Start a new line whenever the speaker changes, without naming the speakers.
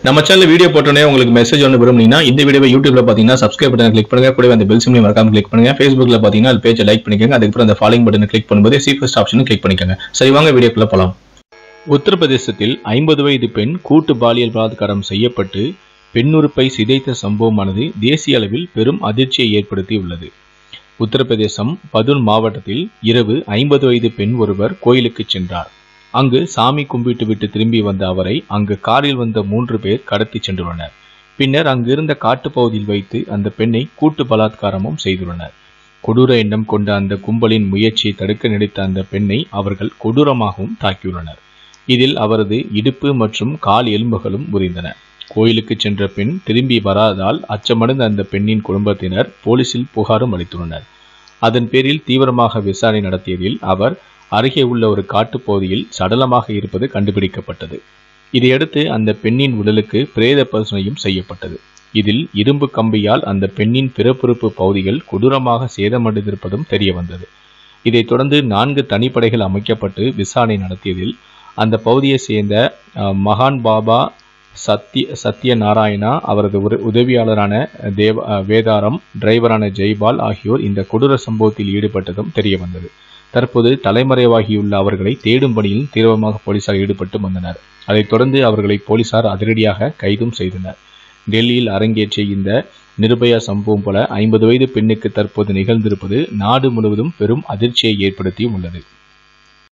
நம்ம channel video போட்டோன்னே உங்களுக்கு மெசேஜ் ஒன்று விரும்புனீங்கன்னா இந்த வீடியோவை யூடியூப்ல பார்த்தீங்கன்னா சப்ஸ்கிரைப் பட்டன் கிளிக் பண்ணுங்க கூடவே அந்த பெல் சிம்லையும் மறக்காம கிளிக் பண்ணுங்க ஃபேஸ்புக்ல பார்த்தீங்கன்னா அது பேஜை லைக் பண்ணிக்கோங்க அதுக்கப்புறம் அந்த ஃபாலோயிங் பட்டனை கிளிக் பண்ணும்போது சி ஃபர்ஸ்ட் ஆப்ஷனும் கிளிக் பண்ணிக்கோங்க சரி வாங்க வீடியோக்குள்ள போலாம் உத்தரப்பிரதேசத்தில் ஐம்பது வயது பெண் கூட்டு பாலியல் பலாத்காரம் செய்யப்பட்டு பெண்ணுறுப்பை சிதைத்த சம்பவமானது தேசிய அளவில் பெரும் அதிர்ச்சியை ஏற்படுத்தியுள்ளது உத்தரப்பிரதேசம் பதுன் மாவட்டத்தில் இரவு ஐம்பது வயது பெண் ஒருவர் கோயிலுக்கு சென்றார் அங்கு சாமி கும்பிட்டு விட்டு திரும்பி வந்த அவரை அங்கு காரில் வந்த மூன்று பேர் கடத்தி சென்றுள்ளனர் பின்னர் அங்கிருந்த காட்டுப்பகுதியில் வைத்து அந்த பெண்ணை கூட்டு பலாத்காரமும் செய்துள்ளனர் கொடூர எண்ணம் கொண்ட அந்த கும்பலின் முயற்சியை தடுக்க நினைத்த அந்த பெண்ணை அவர்கள் கொடூரமாகவும் தாக்கியுள்ளனர் இதில் அவரது இடுப்பு மற்றும் கால் எலும்புகளும் முறிந்தன கோயிலுக்கு சென்ற பெண் திரும்பி வராததால் அச்சமடைந்த அந்த பெண்ணின் குடும்பத்தினர் போலீசில் புகாரும் அளித்துள்ளனர் அதன் பேரில் தீவிரமாக விசாரணை நடத்தியதில் அவர் அருகே உள்ள ஒரு காட்டுப்பகுதியில் சடலமாக இருப்பது கண்டுபிடிக்கப்பட்டது இதையடுத்து அந்த பெண்ணின் உடலுக்கு பிரேத பரிசோதனையும் செய்யப்பட்டது இதில் இரும்பு கம்பியால் அந்த பெண்ணின் பிறப்புறுப்பு பகுதிகள் கொடூரமாக சேதமடைந்திருப்பதும் தெரிய வந்தது இதைத் தொடர்ந்து நான்கு தனிப்படைகள் அமைக்கப்பட்டு விசாரணை நடத்தியதில் அந்த பகுதியை சேர்ந்த அஹ், மகான் பாபா சத்ய சத்யநாராயணா அவரது உர- உதவியாளரான தேவ அஹ், வேதாரம் டிரைவரான ஜெய்பால் ஆகியோர் இந்த கொடூர சம்பவத்தில் ஈடுபட்டதும் தெரிய வந்தது தற்போது தலைமறைவாகியுள்ள அவர்களை தேடும் பணியில் தீவிரமாக போலீசார் ஈடுபட்டு வந்தனர் அதைத் தொடர்ந்து அவர்களை போலீசார் அதிரடியாக கைதும் செய்தனர் டெல்லியில் அரங்கேற்றிய இந்த நிர்பயா சம்பவம் போல ஐம்பது வயது பெண்ணுக்கு தற்போது நிகழ்ந்திருப்பது நாடு முழுவதும் பெரும் அதிர்ச்சியை ஏற்படுத்தியும் உள்ளது